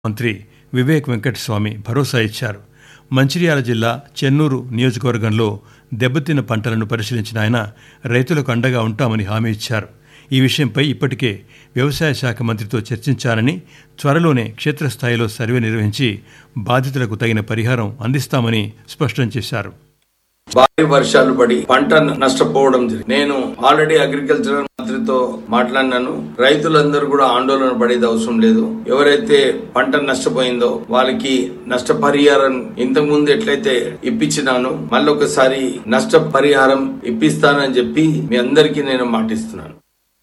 మంత్రి వివేక్ వెంకటస్వామి భరోసా ఇచ్చారు మంచిర్యాల జిల్లా చెన్నూరు నియోజకవర్గంలో దెబ్బతిన్న పంటలను పరిశీలించిన ఆయన రైతులకు అండగా ఉంటామని హామీ ఇచ్చారు ఈ విషయంపై ఇప్పటికే వ్యవసాయ శాఖ మంత్రితో చర్చించారని త్వరలోనే క్షేత్రస్థాయిలో సర్వే నిర్వహించి బాధితులకు తగిన పరిహారం అందిస్తామని స్పష్టం చేశారు భారీ వర్షాలు పడి పంట నష్టపోవడం జరిగింది నేను ఆల్రెడీ అగ్రికల్చరల్ మంత్రితో మాట్లాడినాను రైతులందరూ కూడా ఆందోళన పడేది అవసరం లేదు ఎవరైతే పంట నష్టపోయిందో వాళ్ళకి నష్టపరిహారం ఇంతకు ముందు ఎట్లయితే ఇప్పించినాను మళ్ళీ ఒకసారి నష్టపరిహారం ఇప్పిస్తానని చెప్పి మీ అందరికీ నేను మాటిస్తున్నాను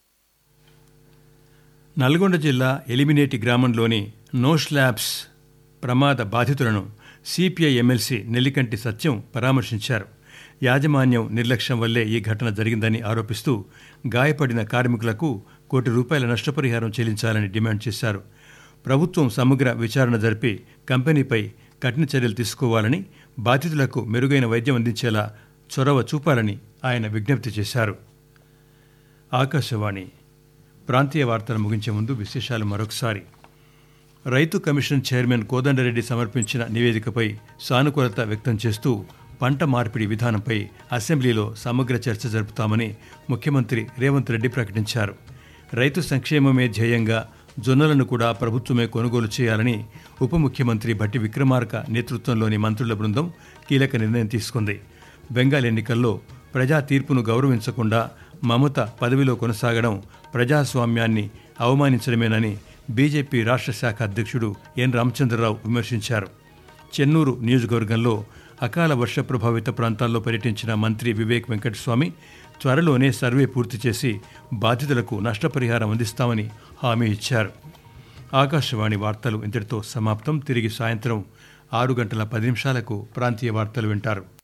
నల్గొండ జిల్లా ఎలిమినేటి గ్రామంలోని నో స్లాబ్స్ ప్రమాద బాధితులను సిపిఐ ఎమ్మెల్సీ నెల్లికంటి సత్యం పరామర్శించారు యాజమాన్యం నిర్లక్ష్యం వల్లే ఈ ఘటన జరిగిందని ఆరోపిస్తూ గాయపడిన కార్మికులకు కోటి రూపాయల నష్టపరిహారం చెల్లించాలని డిమాండ్ చేశారు ప్రభుత్వం సమగ్ర విచారణ జరిపి కంపెనీపై కఠిన చర్యలు తీసుకోవాలని బాధితులకు మెరుగైన వైద్యం అందించేలా చొరవ చూపాలని ఆయన విజ్ఞప్తి చేశారు ఆకాశవాణి ప్రాంతీయ వార్తలు ముగించే ముందు విశేషాలు మరొకసారి రైతు కమిషన్ చైర్మన్ కోదండరెడ్డి సమర్పించిన నివేదికపై సానుకూలత వ్యక్తం చేస్తూ పంట మార్పిడి విధానంపై అసెంబ్లీలో సమగ్ర చర్చ జరుపుతామని ముఖ్యమంత్రి రేవంత్ రెడ్డి ప్రకటించారు రైతు సంక్షేమమే ధ్యేయంగా జొన్నలను కూడా ప్రభుత్వమే కొనుగోలు చేయాలని ఉప ముఖ్యమంత్రి భట్టి విక్రమార్క నేతృత్వంలోని మంత్రుల బృందం కీలక నిర్ణయం తీసుకుంది బెంగాల్ ఎన్నికల్లో ప్రజా తీర్పును గౌరవించకుండా మమత పదవిలో కొనసాగడం ప్రజాస్వామ్యాన్ని అవమానించడమేనని బీజేపీ రాష్ట్ర శాఖ అధ్యక్షుడు ఎన్ రామచంద్రరావు విమర్శించారు చెన్నూరు నియోజకవర్గంలో అకాల వర్ష ప్రభావిత ప్రాంతాల్లో పర్యటించిన మంత్రి వివేక్ వెంకటస్వామి త్వరలోనే సర్వే పూర్తి చేసి బాధితులకు నష్టపరిహారం అందిస్తామని హామీ ఇచ్చారు ఆకాశవాణి వార్తలు ఇంతటితో సమాప్తం తిరిగి సాయంత్రం ఆరు గంటల పది నిమిషాలకు ప్రాంతీయ వార్తలు వింటారు